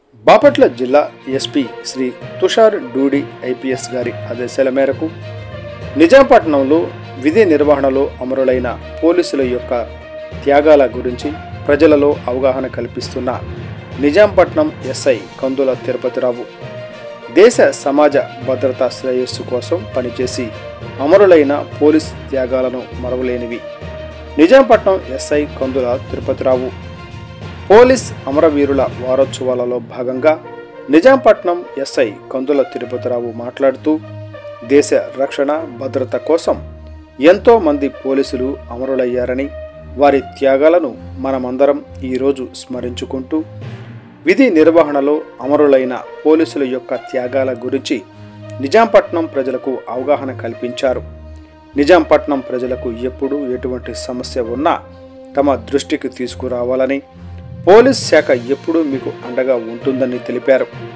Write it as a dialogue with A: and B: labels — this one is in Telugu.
A: బాపట్ల జిల్లా ఎస్పీ శ్రీ తుషార్ డూడి ఐపీఎస్ గారి ఆదేశాల మేరకు నిజాంపట్నంలో విధి నిర్వహణలో అమరులైన పోలీసుల యొక్క త్యాగాల గురించి ప్రజలలో అవగాహన కల్పిస్తున్న నిజాంపట్నం ఎస్ఐ కందుల తిరుపతిరావు దేశ సమాజ భద్రతా శ్రేయస్సు కోసం పనిచేసి అమరులైన పోలీస్ త్యాగాలను మరవలేనివి నిజాంపట్నం ఎస్ఐ కందుల తిరుపతిరావు పోలీస్ అమరవీరుల వారోత్సవాలలో భాగంగా నిజాంపట్నం ఎస్ఐ కందుల తిరుపతిరావు మాట్లాడుతూ దేశ రక్షణ భద్రత కోసం ఎంతో మంది పోలీసులు అమరులయ్యారని వారి త్యాగాలను మనమందరం ఈరోజు స్మరించుకుంటూ విధి నిర్వహణలో అమరులైన పోలీసుల యొక్క త్యాగాల గురించి నిజాంపట్నం ప్రజలకు అవగాహన కల్పించారు నిజాంపట్నం ప్రజలకు ఎప్పుడు ఎటువంటి సమస్య ఉన్నా తమ దృష్టికి తీసుకురావాలని పోలీస్ శాఖ ఎప్పుడూ మీకు అండగా ఉంటుందని తెలిపారు